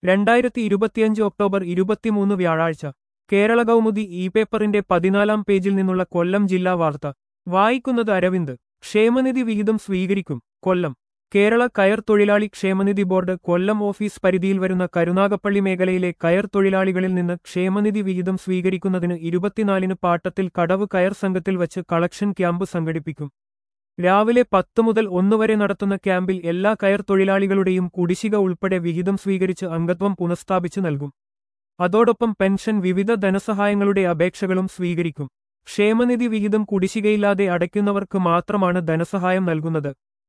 രണ്ടായിരത്തി ഇരുപത്തിയഞ്ച് ഒക്ടോബർ ഇരുപത്തിമൂന്ന് വ്യാഴാഴ്ച കേരള കൗമുദി ഇ പേപ്പറിന്റെ പതിനാലാം പേജിൽ നിന്നുള്ള കൊല്ലം ജില്ലാ വാർത്ത വായിക്കുന്നത് അരവിന്ദ് ക്ഷേമനിധി വിഹിതം സ്വീകരിക്കും കൊല്ലം കേരള കയർ തൊഴിലാളി ക്ഷേമനിധി ബോർഡ് കൊല്ലം ഓഫീസ് പരിധിയിൽ വരുന്ന കരുനാഗപ്പള്ളി മേഖലയിലെ കയർ തൊഴിലാളികളിൽ നിന്ന് ക്ഷേമനിധി വിഹിതം സ്വീകരിക്കുന്നതിന് ഇരുപത്തിനാലിന് പാട്ടത്തിൽ കടവ് കയർ സംഘത്തിൽ വച്ച് കളക്ഷൻ ക്യാമ്പ് സംഘടിപ്പിക്കും രാവിലെ പത്ത് മുതൽ ഒന്ന് വരെ നടത്തുന്ന ക്യാമ്പിൽ എല്ലാ കയർ തൊഴിലാളികളുടെയും കുടിശ്ശിക ഉൾപ്പെടെ വിഹിതം സ്വീകരിച്ച് അംഗത്വം പുനഃസ്ഥാപിച്ചു നൽകും അതോടൊപ്പം പെൻഷൻ വിവിധ ധനസഹായങ്ങളുടെ അപേക്ഷകളും സ്വീകരിക്കും ക്ഷേമനിധി വിഹിതം കുടിശ്ശികയില്ലാതെ അടയ്ക്കുന്നവർക്ക് മാത്രമാണ് ധനസഹായം നൽകുന്നത്